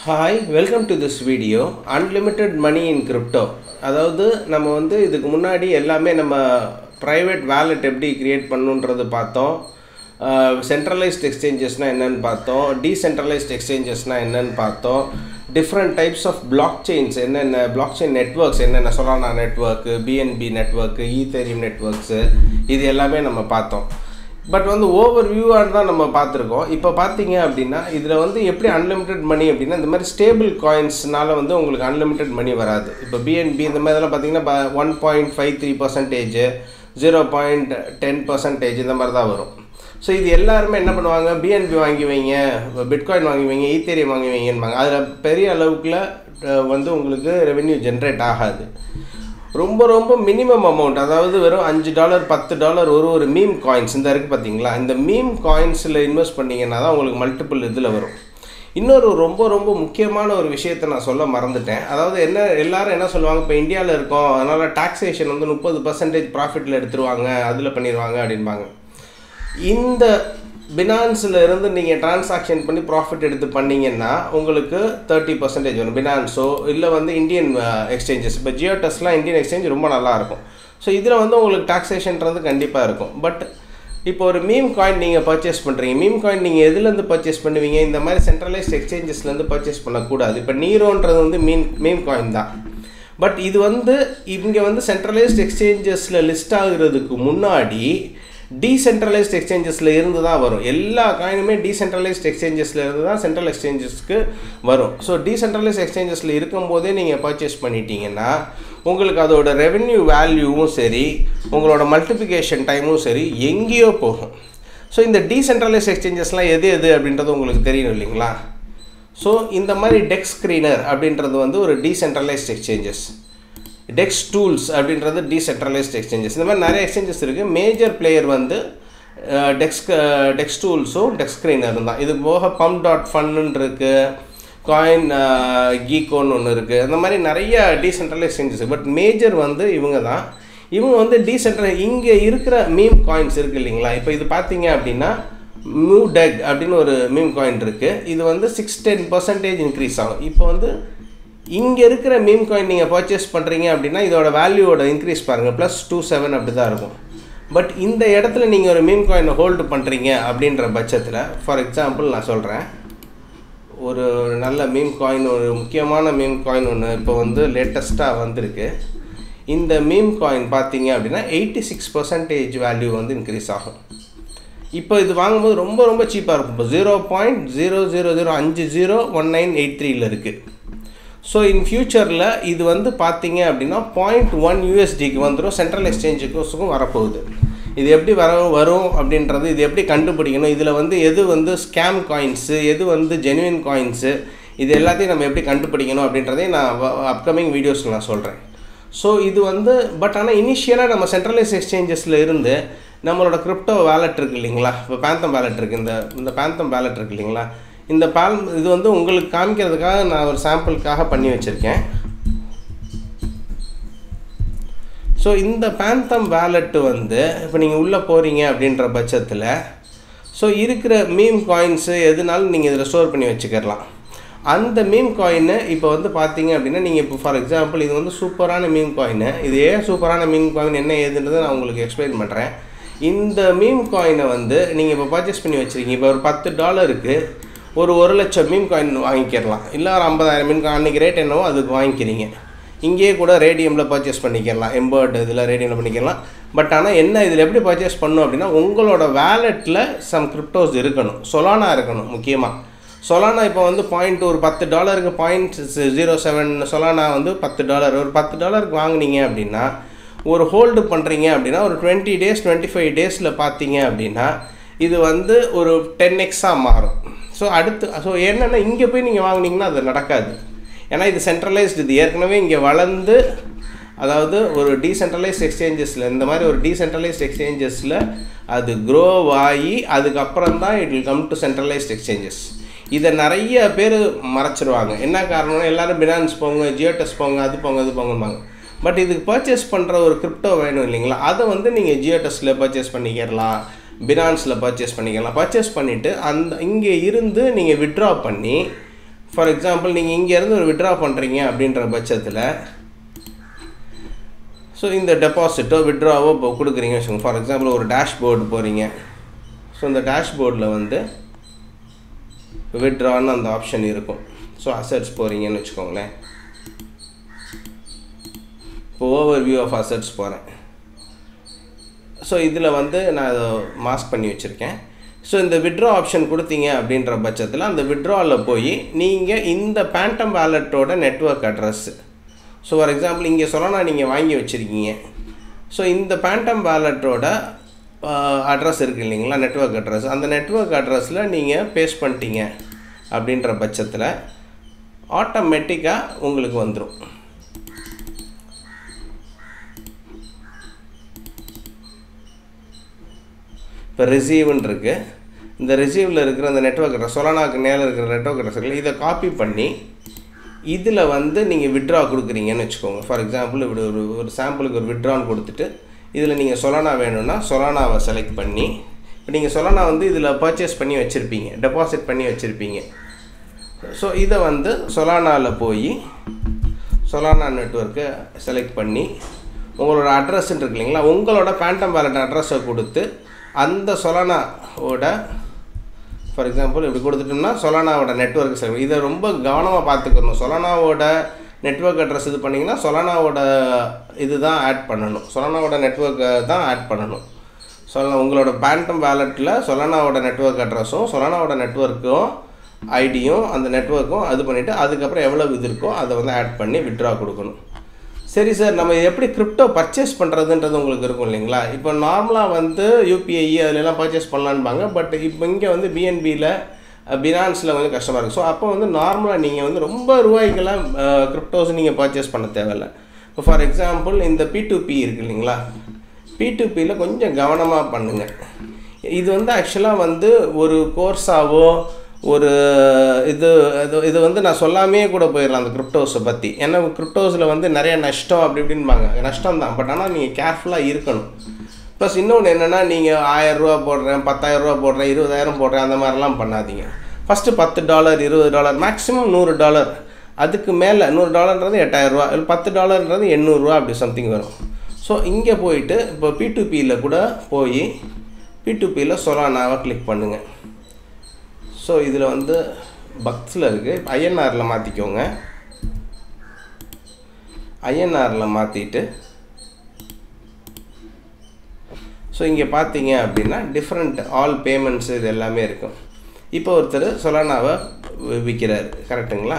hi welcome to this video unlimited money in crypto அதாவது நம்ம வந்து இதுக்கு முன்னாடி எல்லாமே நம்ம ப்ரைவேட் வேலெட் எப்படி க்ரியேட் பண்ணுன்றது பார்த்தோம் சென்ட்ரலைஸ்ட் எக்ஸ்சேஞ்சஸ்னால் என்னென்னு பார்த்தோம் டீசென்ட்ரலைஸ்ட் எக்ஸ்சேஞ்சஸ்னால் என்னென்னு பார்த்தோம் different types of blockchains என்னென்ன பிளாக் செயின் நெட்ஒர்க்ஸ் என்னென்ன Solana network BNB network Ethereum networks இது எல்லாமே நம்ம பார்த்தோம் பட் வந்து ஓவர் வியூவாக தான் நம்ம பார்த்துருக்கோம் இப்போ பார்த்தீங்க அப்படின்னா இதில் வந்து எப்படி அன்லிமிட்டெட் மணி அப்படின்னா இந்த மாதிரி ஸ்டேபிள் காயின்ஸ்னால வந்து உங்களுக்கு அன்லிமிட்டெட் மணி வராது இப்போ பிஎன்பி இந்த மாதிரிலாம் பார்த்தீங்கன்னா one point five three percentage zero point ten percentage இந்த மாதிரி தான் வரும் ஸோ இது எல்லாருமே என்ன பண்ணுவாங்க பிஎன்பி வாங்கி வைங்க பிட்காயின் வாங்கி வைங்க ஈத்தேரியம் வாங்கி வைங்கன்பாங்க அதில் பெரிய அளவுக்குல அஹ், வந்து உங்களுக்கு ரெவென்யூ ஜென்ரேட் ஆகாது ரொம்ப ரொம்ப மினிமம் அமௌண்ட் அதாவது வெறும் அஞ்சு டாலர் பத்து டாலர் ஒரு ஒரு மீம் காயின்ஸ் இந்த இருக்குது பார்த்தீங்களா இந்த மீம் காயின்ஸில் இன்வெஸ்ட் பண்ணிங்கன்னா தான் உங்களுக்கு மல்டிபிள் இதில் வரும் இன்னொரு ரொம்ப ரொம்ப முக்கியமான ஒரு விஷயத்தை நான் சொல்ல மறந்துட்டேன் அதாவது என்ன எல்லாரும் என்ன சொல்லுவாங்க இப்போ இந்தியாவில் இருக்கோம் அதனால் டாக்ஸேஷன் வந்து முப்பது பர்சன்டேஜ் ப்ராஃபிட்டில் எடுத்துருவாங்க அதில் பண்ணிடுவாங்க அப்படின்பாங்க இந்த பினான்ஸில் இருந்து நீங்கள் டிரான்சாக்ஷன் பண்ணி ப்ராஃபிட் எடுத்து பண்ணீங்கன்னா உங்களுக்கு தேர்ட்டி பர்சன்டேஜ் வரும் பினான்ஸோ இல்லை வந்து இந்தியன் எக்ஸ்சேஞ்சஸ் இப்போ ஜியோ டெஸ்ட்லாம் இந்தியன் எக்ஸ்சேஞ்ச் ரொம்ப நல்லா இருக்கும் ஸோ இதில் வந்து உங்களுக்கு டாக்ஸேஷன்றது கண்டிப்பாக இருக்கும் பட் இப்போ ஒரு மீம் காயின் நீங்கள் பர்ச்சேஸ் பண்ணுறீங்க மீம் காயின் நீங்கள் எதுலேருந்து பர்ச்சேஸ் பண்ணுவீங்க இந்த மாதிரி சென்ட்ரலைஸ்ட் எக்ஸ்சேஞ்சஸ்லேருந்து பர்ச்சேஸ் பண்ணக்கூடாது இப்போ நீரோன்றது வந்து மீன் மீம் காயின் தான் பட் இது வந்து இங்கே வந்து சென்ட்ரலைஸ்ட் எக்ஸ்சேஞ்சஸில் லிஸ்ட் ஆகுறதுக்கு முன்னாடி டீசென்ட்ரலைஸ்ட் எக்ஸ்சேஞ்சஸில் இருந்து தான் வரும் எல்லா காயினுமே டீசென்ட்ரலைஸ்ட் எக்ஸ்சேஞ்சஸில் இருந்து தான் சென்ட்ரல் எக்ஸ்சேஞ்சஸ்க்கு வரும் ஸோ டீசென்ட்ரலைஸ்ட் எக்ஸ்சேஞ்சஸில் இருக்கும்போதே நீங்கள் பர்ச்சேஸ் பண்ணிட்டீங்கன்னா உங்களுக்கு அதோட ரெவென்யூ வேல்யூவும் சரி உங்களோட மல்டிப்ளிகேஷன் டைமும் சரி எங்கேயோ போகும் ஸோ இந்த டீசென்ட்ரலைஸ்ட் எக்ஸ்சேஞ்சஸ்லாம் எது எது அப்படின்றது உங்களுக்கு தெரியும் இல்லைங்களா ஸோ இந்த மாதிரி டெக் ஸ்க்ரீனர் அப்படின்றது வந்து ஒரு டீசென்ட்ரலைஸ்ட் எக்ஸ்சேஞ்சஸ் டெக்ஸ் டூல்ஸ் அப்படின்றது டீசென்ட்ரலைஸ்ட் எக்ஸ்சேஞ்சஸ் இந்த மாதிரி நிறைய எக்ஸ்சேஞ்சஸ் இருக்குது மேஜர் பிளேயர் வந்து டெக்ஸ் டெக்ஸ் டூல்ஸும் டெக்ஸ் ஸ்க்ரீனரும் தான் இது போக பம்ப் டாட் ஃபன்னு இருக்குது காயின் கீகோன்னு ஒன்று இருக்குது அந்த மாதிரி நிறைய டீசென்ட்ரலைஸ் எக்ஸ்சேஞ்சஸ் பட் மேஜர் வந்து இவங்க தான் இவங்க வந்து டீசென்ட்ரல் இங்கே இருக்கிற மீம் காயின்ஸ் இருக்குது இல்லைங்களா இப்போ இது பார்த்தீங்க அப்படின்னா மூ டெக் அப்படின்னு ஒரு மீம் காயின் இருக்குது இது வந்து சிக்ஸ் டென் பர்சன்டேஜ் இன்க்ரீஸ் ஆகும் இப்போ வந்து இங்கே இருக்கிற மீம் காயின் நீங்கள் பர்ச்சேஸ் பண்ணுறீங்க அப்படின்னா இதோட வேல்யூவோட இன்க்ரீஸ் பாருங்கள் ப்ளஸ் டூ செவன் அப்படி தான் இருக்கும் பட் இந்த இடத்துல நீங்கள் ஒரு மீம் காயினை ஹோல்டு பண்ணுறீங்க அப்படின்ற பட்சத்தில் ஃபார் எக்ஸாம்பிள் நான் சொல்கிறேன் ஒரு நல்ல மீம் காயின் ஒரு முக்கியமான மீம் காயின் ஒன்று இப்போ வந்து லேட்டஸ்ட்டாக வந்திருக்கு இந்த மீம் காயின் பார்த்தீங்க அப்படின்னா எயிட்டி சிக்ஸ் பர்சன்டேஜ் வேல்யூ வந்து இன்க்ரீஸ் ஆகும் இப்போ இது வாங்கும்போது ரொம்ப ரொம்ப சீப்பாக இருக்கும் இப்போ zero point zero zero zero அஞ்சு ஜீரோ ஒன் நைன் எயிட் த்ரீல இருக்குது ஸோ இன் ஃபியூச்சரில் இது வந்து பார்த்தீங்க அப்படின்னா பாயிண்ட் ஒன் யூஎஸ்டிக்கு வந்துடும் சென்ட்ரல் எக்ஸ்சேஞ்சுக்கும் வரப்போகுது இது எப்படி வர வரும் அப்படின்றது இது எப்படி கண்டுபிடிக்கணும் இதில் வந்து எது வந்து ஸ்கேம் காயின்ஸு எது வந்து ஜெனுவின் காயின்ஸு இது எல்லாத்தையும் நம்ம எப்படி கண்டுபிடிக்கணும் அப்படின்றதையும் நான் அப்கமிங் வீடியோஸில் நான் சொல்கிறேன் ஸோ இது வந்து பட் ஆனால் இனிஷியலாக நம்ம சென்ட்ரலைஸ் எக்ஸ்சேஞ்சஸில் இருந்து நம்மளோட கிரிப்டோ வேலெட் இருக்குது இல்லைங்களா இப்போ பேந்தம் வேலெட் இருக்குது இந்த இந்த பேந்தம் வேலெட் இருக்குது இல்லைங்களா இந்த பால் இது வந்து உங்களுக்கு காமிக்கிறதுக்காக நான் ஒரு சாம்பிளுக்காக பண்ணி வச்சுருக்கேன் ஸோ இந்த பேந்தம் வேலெட்டு வந்து இப்போ நீங்கள் உள்ளே போகிறீங்க அப்படின்ற பட்சத்தில் ஸோ இருக்கிற மீம் காயின்ஸு எதுனாலும் நீங்கள் இதில் ஸ்டோர் பண்ணி வச்சுக்கிடலாம் அந்த மீம் காயினை இப்போ வந்து பார்த்தீங்க அப்படின்னா நீங்கள் இப்போ ஃபார் எக்ஸாம்பிள் இது வந்து சூப்பரான மீம் காயினு இது ஏன் சூப்பரான மீம் காயின் என்ன ஏதுன்றதை நான் உங்களுக்கு எக்ஸ்பிளைன் பண்ணுறேன் இந்த மீம் காயினை வந்து நீங்கள் இப்போ பர்ச்சேஸ் பண்ணி வச்சுருக்கீங்க இப்போ ஒரு பத்து டாலருக்கு ஒரு ஒரு லட்சம் மீம் காயின் வாங்கிக்கிடலாம் இல்லை ஒரு ஐம்பதாயிரம் மீன் காயின் அன்றைக்கி ரேட் என்னவோ அதுக்கு வாங்கிக்கிறீங்க இங்கேயே கூட ரேடியமில் பர்ச்சேஸ் பண்ணிக்கலாம் எம்பர்டு இதில் ரேடியமில் பண்ணிக்கலாம் பட் ஆனால் என்ன இதில் எப்படி பர்ச்சேஸ் பண்ணும் அப்படின்னா உங்களோட வேலெட்டில் சம் கிரிப்டோஸ் இருக்கணும் சொலானா இருக்கணும் முக்கியமாக சொலானா இப்போ வந்து பாயிண்ட் ஒரு பத்து டாலருக்கு பாயிண்ட் ஜீரோ செவன் சொலானா வந்து பத்து டாலர் ஒரு பத்து டாலருக்கு வாங்குனீங்க அப்படின்னா ஒரு ஹோல்டு பண்ணுறீங்க அப்படின்னா ஒரு டுவெண்ட்டி டேஸ் டுவெண்ட்டி ஃபைவ் டேஸில் பார்த்தீங்க அப்படின்னா இது வந்து ஒரு டென் எக்ஸாக மாறும் ஸோ அடுத்து ஸோ என்னென்னா இங்கே போய் நீங்கள் வாங்குனீங்கன்னா அது நடக்காது ஏன்னா இது சென்ட்ரலைஸ்டு இது ஏற்கனவே இங்கே வளர்ந்து அதாவது ஒரு டீசென்ட்ரலைஸ்ட் எக்ஸ்சேஞ்சஸில் இந்த மாதிரி ஒரு டீசென்ட்ரலைஸ்ட் எக்ஸ்சேஞ்சஸில் அது க்ரோ ஆகி அதுக்கப்புறம் தான் it will come to centralised exchanges இதை நிறைய பேர் மறைச்சிருவாங்க என்ன காரணம்னா எல்லாரும் பினான்ஸ் போங்க ஜியோடெஸ் போங்க அது போங்க அது போங்கம்பாங்க பட் இதுக்கு பர்ச்சேஸ் பண்ணுற ஒரு கிரிப்டோ வேணும் இல்லைங்களா அதை வந்து நீங்கள் ஜியோடெஸ்ட்டில் பர்ச்சேஸ் பண்ணிக்கிறலாம் பினான்ஸில் பர்ச்சேஸ் பண்ணிக்கலாம் பர்ச்சேஸ் பண்ணிவிட்டு அந்த இங்கே இருந்து நீங்கள் விட்ரா பண்ணி ஃபார் எக்ஸாம்பிள் நீங்கள் இங்கேருந்து ஒரு விட்ரா பண்ணுறீங்க அப்படின்ற பட்சத்தில் ஸோ இந்த டெபாசிட்டோ விட்ராவோ இப்போ கொடுக்குறீங்க வச்சுக்கோங்க ஃபார் எக்ஸாம்பிள் ஒரு டேஷ்போர்டு போகிறீங்க ஸோ இந்த டேஷ்போர்டில் வந்து விட்ரான்னு அந்த ஆப்ஷன் இருக்கும் ஸோ அசட்ஸ் போகிறீங்கன்னு வச்சுக்கோங்களேன் இப்போ ஓவர் வியூ ஆஃப் அசட்ஸ் போகிறேன் ஸோ இதில் வந்து நான் அதை மாஸ்க் பண்ணி வச்சுருக்கேன் ஸோ இந்த விட்ரா ஆப்ஷன் கொடுத்தீங்க அப்படின்ற பட்சத்தில் அந்த விட்ராவில் போய் நீங்கள் இந்த பேண்டம் வேலட்டோட network address so for example இங்கே சொல்லனா நீங்கள் வாங்கி வச்சுருக்கீங்க ஸோ இந்த பேண்டம் வேலட்டோட அட்ரஸ் இருக்குது இல்லைங்களா நெட்ஒர்க் அட்ரஸ் அந்த நெட்ஒர்க் அட்ரஸில் நீங்கள் பேஸ்ட் பண்ணிட்டீங்க அப்படின்ற பட்சத்தில் ஆட்டோமேட்டிக்காக உங்களுக்கு வந்துடும் இப்போ ரிசீவ்னு இருக்குது இந்த ரிசீவில் இருக்கிற அந்த நெட்ஒர்க் அட்ரஸ் சொலனாக்கு மேலே இருக்கிற நெட்ஒர்க் அட்ரஸ் இருக்குல்ல இதை காப்பி பண்ணி இதில் வந்து நீங்கள் விட்ரா கொடுக்குறீங்கன்னு வச்சுக்கோங்க ஃபார் எக்ஸாம்பிள் இப்படி ஒரு ஒரு சாம்பிளுக்கு ஒரு விட்ரான்னு கொடுத்துட்டு இதில் நீங்கள் சொலானா வேணும்னா சொலானாவை செலக்ட் பண்ணி இப்போ நீங்கள் சொலானா வந்து இதில் பர்ச்சேஸ் பண்ணி வச்சுருப்பீங்க டெபாசிட் பண்ணி வச்சுருப்பீங்க ஸோ இதை வந்து சொலானாவில் போய் சொலானா நெட்ஒர்க்கை செலக்ட் பண்ணி உங்களோட அட்ரஸ் இருக்கு இல்லைங்களா உங்களோட பேண்டம் வேலட் அட்ரஸை கொடுத்து அந்த சொலானாவோட ஃபார் எக்ஸாம்பிள் இப்படி கொடுத்துட்டோம்னா சொலானாவோட நெட்ஒர்க் செலக்ட் இதை ரொம்ப கவனமாக பார்த்துக்கணும் சொலானாவோட நெட்ஒர்க் அட்ரஸ் இது பண்ணிங்கன்னா சொலானாவோட இது தான் ஆட் பண்ணணும் சொலானாவோட நெட்ஒர்க்கை தான் ஆட் பண்ணணும் சொல உங்களோட பேண்டம் வேலட்டில் சொலானாவோட நெட்ஒர்க் அட்ரஸும் சொலானாவோட நெட்ஒர்க்கும் ஐடியும் அந்த நெட்ஒர்க்கும் அது பண்ணிவிட்டு அதுக்கப்புறம் எவ்வளோ இது இருக்கோ அதை வந்து ஆட் பண்ணி விட்ரா கொடுக்கணும் சரி சார் நம்ம எப்படி கிரிப்டோ பர்ச்சேஸ் பண்ணுறதுன்றது உங்களுக்கு இருக்கும் இல்லைங்களா இப்போ நார்மலாக வந்து யூபிஐ அதிலெல்லாம் பர்ச்சேஸ் பண்ணலான்பாங்க பட் இப்போ இங்கே வந்து பிஎன்பியில் பினான்ஸில் வந்து கஷ்டமாக இருக்குது ஸோ அப்போ வந்து நார்மலாக நீங்கள் வந்து ரொம்ப ரூபாய்க்கெல்லாம் கிரிப்டோஸ் நீங்கள் பர்ச்சேஸ் பண்ண தேவையில்ல இப்போ ஃபார் எக்ஸாம்பிள் இந்த பி டு பி இருக்குது இல்லைங்களா பி டு பியில் கொஞ்சம் கவனமாக பண்ணுங்கள் இது வந்து ஆக்சுவலாக வந்து ஒரு கோர்ஸாவோ ஒரு இது இது இது வந்து நான் சொல்லாமே கூட போயிடலாம் அந்த கிரிப்டோஸை பற்றி ஏன்னா கிரிப்டோஸில் வந்து நிறைய நஷ்டம் அப்படி இப்படின்பாங்க நஷ்டம் தான் பட் ஆனால் நீங்கள் கேர்ஃபுல்லாக இருக்கணும் ப்ளஸ் இன்னொன்று என்னென்னா நீங்கள் ஆயரூவா போடுறேன் பத்தாயிரரூவா போடுறேன் இருபதாயிரம் போடுறேன் அந்த மாதிரிலாம் பண்ணாதீங்க ஃபஸ்ட்டு பத்து டாலர் இருபது டாலர் மேக்ஸிமம் நூறு டாலர் அதுக்கு மேலே நூறு டாலர்ன்றது எட்டாயிரரூவா இல்லை பத்து டாலர்ன்றது எண்ணூறுரூவா அப்படி சம்திங் வரும் ஸோ இங்கே போயிட்டு இப்போ பி டு பியில் கூட போய் பி டு பியில் சொலானாவை கிளிக் பண்ணுங்கள் ஸோ இதில் வந்து பக்ஸில் இருக்குது ஐஎன்ஆரில் மாற்றிக்கோங்க ஐஎன்ஆரில் மாற்றிட்டு ஸோ இங்கே பார்த்தீங்க அப்படின்னா டிஃப்ரெண்ட் ஆல் பேமெண்ட்ஸ் இது எல்லாமே இருக்கும் இப்போ ஒருத்தர் சொலானாவை விற்கிறாரு கரெக்டுங்களா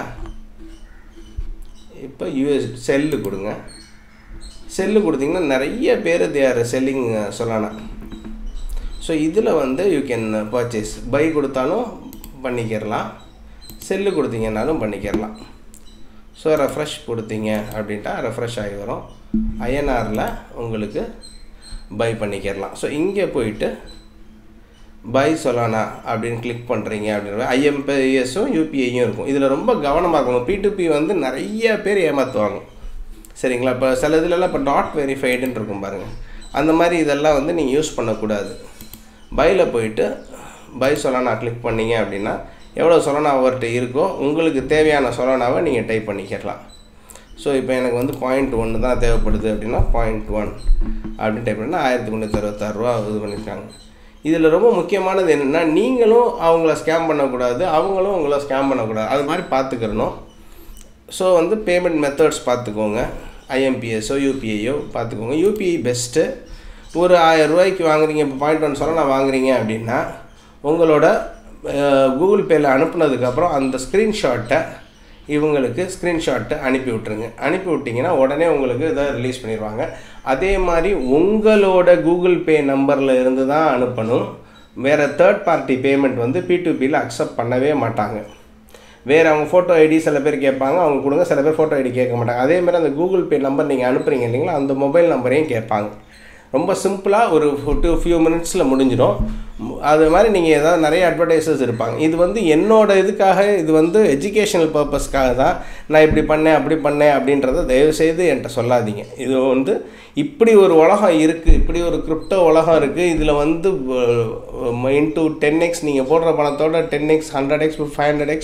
இப்போ யூஎஸ் செல்லு கொடுங்க செல்லு கொடுத்தீங்கன்னா நிறைய பேர் தே ஆர் செல்லிங் சொலானா ஸோ இதில் வந்து யூ கேன் பர்ச்சேஸ் பை கொடுத்தாலும் பண்ணிக்கிறலாம் செல்லு கொடுத்தீங்கன்னாலும் பண்ணிக்கிறலாம் ஸோ ரெஃப்ரெஷ் கொடுத்தீங்க அப்படின்ட்டா ரெஃப்ரெஷ் ஆகி வரும் ஐஎன்ஆரில் உங்களுக்கு பை பண்ணிக்கிறலாம் ஸோ இங்கே போயிட்டு பை சொலானா அப்படின்னு கிளிக் பண்ணுறீங்க அப்படின்ற ஐஎம்பிஎஸும் யூபிஐயும் இருக்கும் இதில் ரொம்ப கவனமாக இருக்கணும் பி வந்து நிறைய பேர் ஏமாற்றுவாங்க சரிங்களா இப்போ சில இதுலலாம் இப்போ நாட் வெரிஃபைடுன்னு இருக்கும் பாருங்கள் அந்த மாதிரி இதெல்லாம் வந்து நீங்கள் யூஸ் பண்ணக்கூடாது பையில் போயிட்டு பை சொலானா கிளிக் பண்ணீங்க அப்படின்னா எவ்வளோ சொலானா அவர்கிட்ட இருக்கோ உங்களுக்கு தேவையான சொலானாவை நீங்கள் டைப் பண்ணிக்கலாம் ஸோ இப்போ எனக்கு வந்து பாயிண்ட் ஒன்று தான் தேவைப்படுது அப்படின்னா பாயிண்ட் ஒன் அப்படின்னு டைப் பண்ணால் ஆயிரத்தி முந்நூற்றி அறுபத்தாறுரூவா இது பண்ணியிருக்காங்க இதில் ரொம்ப முக்கியமானது என்னென்னா நீங்களும் அவங்கள ஸ்கேம் பண்ணக்கூடாது அவங்களும் உங்களை ஸ்கேம் பண்ணக்கூடாது அது மாதிரி பார்த்துக்கிறணும் ஸோ வந்து பேமெண்ட் மெத்தட்ஸ் பார்த்துக்கோங்க ஐஎம்பிஎஸ்ஸோ யூபிஐயோ பார்த்துக்கோங்க யூபிஐ பெஸ்ட்டு ஒரு ஆயிரம் ரூபாய்க்கு வாங்குறீங்க இப்போ பாயிண்ட் ஒன் சொல்ல நான் வாங்குறீங்க அப்படின்னா உங்களோட கூகுள் பேயில் அனுப்புனதுக்கப்புறம் அந்த ஸ்க்ரீன்ஷாட்டை இவங்களுக்கு ஸ்க்ரீன்ஷாட்டை அனுப்பி விட்ருங்க அனுப்பி விட்டிங்கன்னா உடனே உங்களுக்கு இதை ரிலீஸ் பண்ணிடுவாங்க அதே மாதிரி உங்களோட கூகுள் பே நம்பரில் இருந்து தான் அனுப்பணும் வேறு தேர்ட் பார்ட்டி பேமெண்ட் வந்து பி டு பியில் அக்செப்ட் பண்ணவே மாட்டாங்க வேறு அவங்க ஃபோட்டோ ஐடி சில பேர் கேட்பாங்க அவங்க கொடுங்க சில பேர் ஃபோட்டோ ஐடி கேட்க மாட்டாங்க அதே மாதிரி அந்த கூகுள் பே நம்பர் நீங்கள் அனுப்புகிறீங்க இல்லைங்களா அந்த மொபைல் நம்பரையும் கேட்பாங்க ரொம்ப சிம்பிளாக ஒரு டூ ஃபியூ மினிட்ஸில் முடிஞ்சிடும் அது மாதிரி நீங்கள் ஏதாவது நிறைய அட்வர்டைசஸ் இருப்பாங்க இது வந்து என்னோட இதுக்காக இது வந்து எஜுகேஷனல் பர்பஸ்க்காக தான் நான் இப்படி பண்ணேன் அப்படி பண்ணேன் அப்படின்றத தயவுசெய்து என்கிட்ட சொல்லாதீங்க இது வந்து இப்படி ஒரு உலகம் இருக்குது இப்படி ஒரு கிரிப்டோ உலகம் இருக்குது இதில் வந்து இன்டூ டென் எக்ஸ் நீங்கள் போடுற பணத்தோட ten x hundred x five hundred x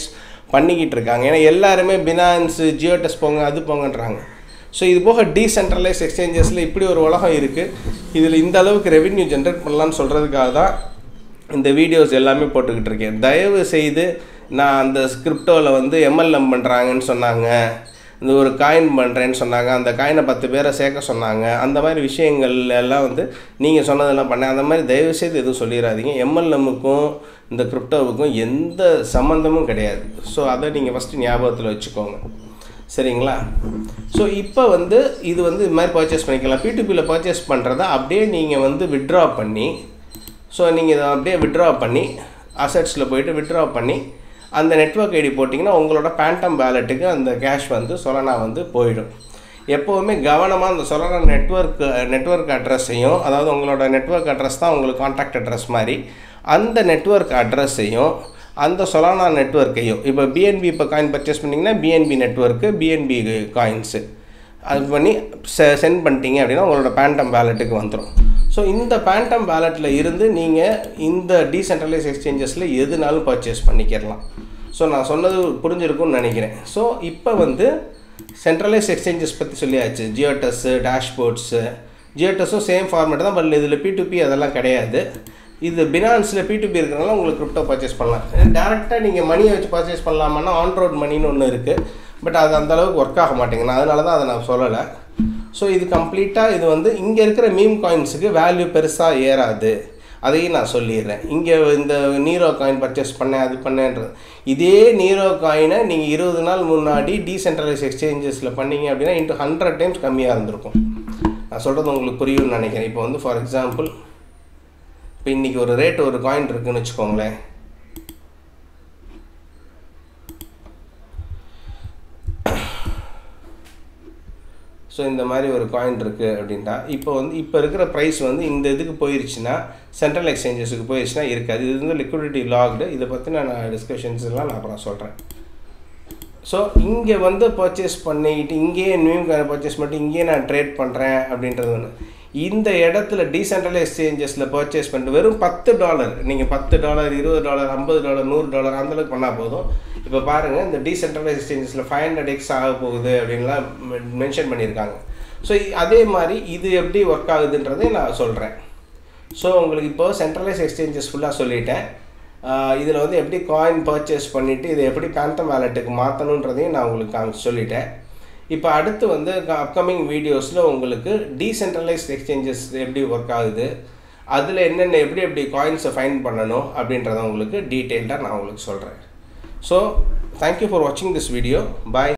பண்ணிக்கிட்டு இருக்காங்க ஏன்னா எல்லாருமே பினான்ஸு ஜியோடெஸ் போங்க அது போங்கன்றாங்க ஸோ இது போக டீசென்ட்ரலைஸ் எக்ஸ்சேஞ்சஸில் இப்படி ஒரு உலகம் இருக்குது இதில் இந்த அளவுக்கு ரெவென்யூ ஜென்ரேட் பண்ணலான்னு சொல்கிறதுக்காக தான் இந்த வீடியோஸ் எல்லாமே போட்டுக்கிட்டு இருக்கேன் தயவு செய்து நான் அந்த ஸ்கிரிப்டோவில் வந்து எம்எல்எம் பண்ணுறாங்கன்னு சொன்னாங்க இந்த ஒரு காயின் பண்ணுறேன்னு சொன்னாங்க அந்த காயினை பத்து பேரை சேர்க்க சொன்னாங்க அந்த மாதிரி விஷயங்கள் எல்லாம் வந்து நீங்கள் சொன்னதெல்லாம் பண்ணேன் அந்த மாதிரி தயவு செய்து எதுவும் சொல்லிடாதீங்க எம்எல்எம்முக்கும் இந்த கிரிப்டோவுக்கும் எந்த சம்மந்தமும் கிடையாது ஸோ அதை நீங்கள் ஃபஸ்ட்டு ஞாபகத்தில் வச்சுக்கோங்க சரிங்களா ஸோ இப்போ வந்து இது வந்து இது மாதிரி பர்ச்சேஸ் பண்ணிக்கலாம் பிடிபியில் பர்ச்சேஸ் பண்ணுறத அப்படியே நீங்கள் வந்து விட்ரா பண்ணி ஸோ நீங்கள் இதை அப்படியே விட்ரா பண்ணி அசட்ஸில் போயிட்டு விட்ரா பண்ணி அந்த நெட்ஒர்க் ஐடி போட்டிங்கன்னா உங்களோட பேண்டம் வேலெட்டுக்கு அந்த கேஷ் வந்து சொலனா வந்து போயிடும் எப்போவுமே கவனமாக அந்த சொலனா நெட்ஒர்க் நெட்ஒர்க் அட்ரஸையும் அதாவது உங்களோட நெட்ஒர்க் அட்ரஸ் தான் உங்களுக்கு காண்டாக்ட் அட்ரஸ் மாதிரி அந்த நெட்ஒர்க் அட்ரஸையும் அந்த சொலானா நெட்ஒர்க்கையும் இப்போ பிஎன்பி இப்போ காயின் பர்ச்சேஸ் பண்ணிங்கன்னா பிஎன்பி நெட்ஒர்க்கு பிஎன்பி காயின்ஸு அது பண்ணி செ சென்ட் பண்ணிட்டீங்க அப்படின்னா உங்களோட பேண்டம் வேலெட்டுக்கு வந்துடும் ஸோ இந்த பேண்டம் வேலெட்டில் இருந்து நீங்கள் இந்த டீசென்ட்ரலைஸ் எக்ஸ்சேஞ்சஸில் எதுனாலும் பர்ச்சேஸ் பண்ணிக்கிறலாம் ஸோ நான் சொன்னது புரிஞ்சிருக்கும்னு நினைக்கிறேன் ஸோ இப்போ வந்து சென்ட்ரலைஸ் எக்ஸ்சேஞ்சஸ் பற்றி சொல்லியாச்சு ஜியோடஸ்ஸு டேஷ்போர்ட்ஸு ஜியோடஸும் சேம் ஃபார்மேட் தான் பட் இதில் பி டு பி அதெல்லாம் கிடையாது இது பினான்ஸில் பி டு பி இருக்கிறனால உங்களுக்கு கிரிப்டோ பர்ச்சேஸ் பண்ணலாம் டேரெக்டாக நீங்கள் மணியை வச்சு பர்ச்சேஸ் பண்ணலாமான்னா ஆன் ரோட் மணின்னு ஒன்று இருக்குது பட் அது அந்த அளவுக்கு ஒர்க் ஆக மாட்டேங்குது அதனால தான் அதை நான் சொல்லலை ஸோ இது கம்ப்ளீட்டாக இது வந்து இங்கே இருக்கிற மீம் காயின்ஸுக்கு வேல்யூ பெருசாக ஏறாது அதையும் நான் சொல்லிடுறேன் இங்கே இந்த நீரோ காயின் பர்ச்சேஸ் பண்ணேன் அது பண்ணேன்றது இதே நீரோ காயினை நீங்கள் இருபது நாள் முன்னாடி டீசென்ட்ரலைஸ் எக்ஸ்சேஞ்சஸில் பண்ணீங்க அப்படின்னா இன்ட்டு ஹண்ட்ரட் டைம்ஸ் கம்மியாக இருந்திருக்கும் நான் சொல்கிறது உங்களுக்கு புரியும்னு நினைக்கிறேன் இப்போ வந்து ஃபார் எக்ஸாம்பிள் இப்போ இன்றைக்கி ஒரு ரேட் ஒரு காயின் இருக்குன்னு வச்சுக்கோங்களேன் ஸோ இந்த மாதிரி ஒரு காயின் இருக்குது அப்படின்ட்டா இப்போ வந்து இப்போ இருக்கிற ப்ரைஸ் வந்து இந்த இதுக்கு போயிருச்சுன்னா சென்ட்ரல் எக்ஸ்சேஞ்சஸுக்கு போயிருச்சுன்னா இருக்காது இது வந்து லிக்விடிட்டி லாக்டு இதை பற்றி நான் டிஸ்கஷன்ஸ் எல்லாம் நான் அப்புறம் சொல்கிறேன் ஸோ இங்கே வந்து பர்ச்சேஸ் பண்ணிக்கிட்டு இங்கேயே நியூ காயின் பர்ச்சேஸ் பண்ணிட்டு இங்கேயே நான் ட்ரேட் பண்ணுறேன் அப்படின்றது ஒன்று இந்த இடத்துல டீசென்ட்ரலைஸ் எக்ஸ்சேஞ்சஸில் பர்ச்சேஸ் பண்ணிட்டு வெறும் பத்து டாலர் நீங்கள் பத்து டாலர் இருபது டாலர் ஐம்பது டாலர் நூறு டாலர் அந்தளவுக்கு பண்ணால் போதும் இப்போ பாருங்கள் இந்த டீசென்ட்ரலைஸ் எக்ஸ்சேஞ்சஸில் ஃபைவ் ஹண்ட்ரட் எக்ஸ் ஆக போகுது அப்படின்லாம் மென்ஷன் பண்ணியிருக்காங்க ஸோ அதே மாதிரி இது எப்படி ஒர்க் ஆகுதுன்றதை நான் சொல்கிறேன் ஸோ உங்களுக்கு இப்போ சென்ட்ரலைஸ் எக்ஸ்சேஞ்சஸ் ஃபுல்லாக சொல்லிட்டேன் இதில் வந்து எப்படி காயின் பர்ச்சேஸ் பண்ணிவிட்டு இதை எப்படி பேண்டம் வேலெட்டுக்கு மாற்றணுன்றதையும் நான் உங்களுக்கு காமிச்சு சொல்லிட்டேன் இப்போ அடுத்து வந்து அப்கமிங் வீடியோஸில் உங்களுக்கு டீசென்ட்ரலைஸ்ட் எக்ஸ்சேஞ்சஸ் எப்படி ஒர்க் ஆகுது அதில் என்னென்ன எப்படி எப்படி காயின்ஸை ஃபைன் பண்ணணும் அப்படின்றத உங்களுக்கு டீட்டெயில்டாக நான் உங்களுக்கு சொல்கிறேன் ஸோ தேங்க்யூ ஃபார் வாட்சிங் திஸ் வீடியோ பாய்